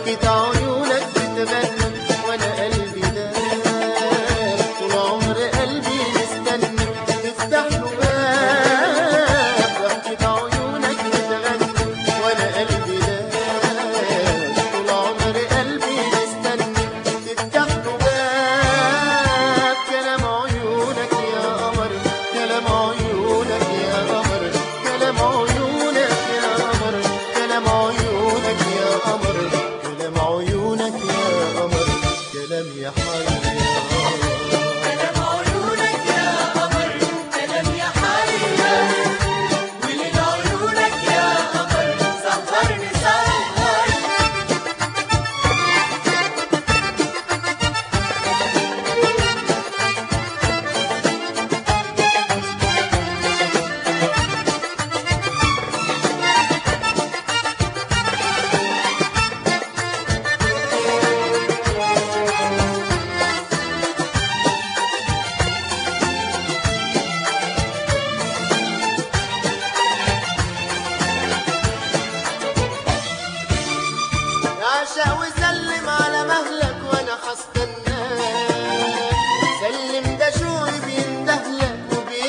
ضحكة عيونك بتغني وانا قلبي داب طول عمر قلبي مستني تفتح له باب ضحكة عيونك بتغني وانا قلبي داب طول عمر قلبي مستني تفتح له باب كلام عيونك يا قمر كلام عيونك يا قمر كلام عيونك يا قمر كلام عيونك يا قمر كلام عيونك يا قمر كلام يا حي كلام عيونك يا قمر كلام يا حير وليل عيونك يا قمر سهرني سهر عشا وسلم على مهلك وانا هستناك سلم ده شوقي بيندهلك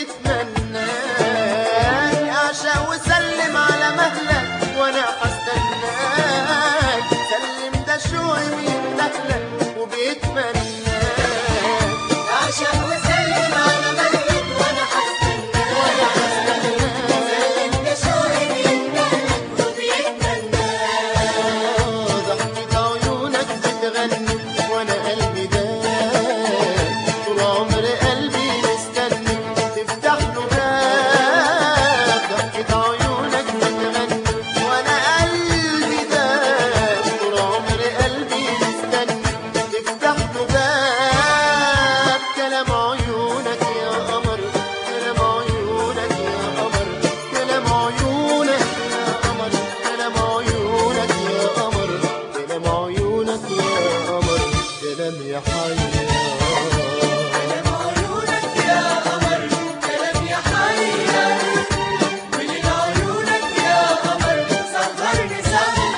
وبيتمناك عشا وسلم على مهلك وانا هستناك سلم ده شوقي بيندهلك وبيتمناك عشان وسلم على ملك وانا حستناك سلم ده شوقي بيندهلك وبيتمناك ضحكة عيونك بتغني وانا قلبي داب طول عمر قلبي مستني تفتح له باب ضحكة عيونك بتغني وانا قلبي داب طول عمر قلبي مستني تفتح له باب كلام عيونك يا قمر كلام عيونك يا قمر كلام عيونك يا قمر كلام عيونك يا قمر كلام عيونك يا قمر كلام يا حي كلام عيونك يا قمر كلام يا حير وليل عيونك يا قمر سهرني سهر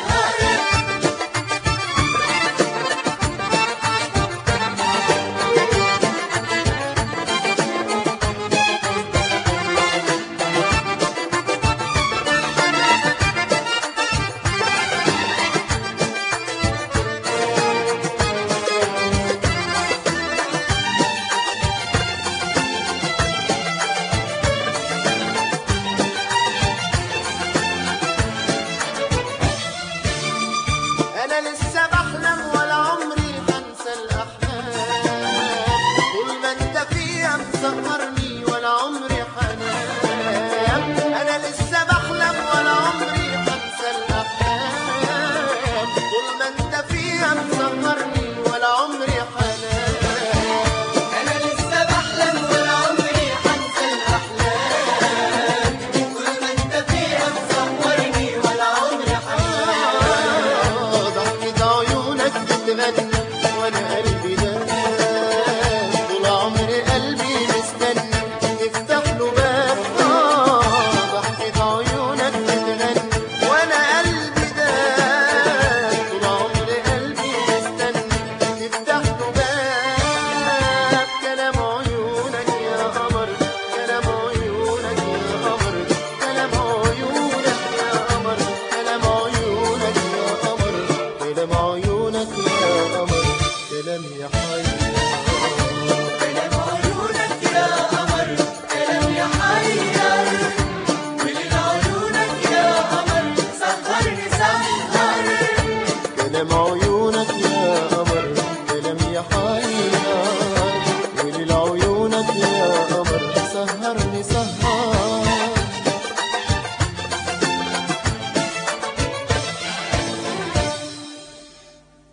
انا لسه بحلم ولا عمري هنسى الاحلام طول ما انت فيها مسهرني ولا عمري حنام انا لسه بحلم ولا عمري هنسى الاحلام طول ما انت فيها مسهرني ولا عمري حنام انا لسه بحلم ولا عمري حنسى الاحلام كل ما انت فيها مصورني ولا عمري حنام ضحكة عيونك بتغني وانا قلبي داب طول عمري قلبي مستني تفتح له باب آه، ضحكة عيونك بتغني وانا قلبي داب طول عمري قلبي مستني تفتح له باب كلام عيونك يا قمر كلام عيونك يا قمر كلام عيونك يا قمر كلام عيونك يا قمر كلام عيونك يا قمر كلام يا حي كلام عيونك يا قمر كلام يا حير وليل عيونك يا قمر سهرني سهر كلام عيونك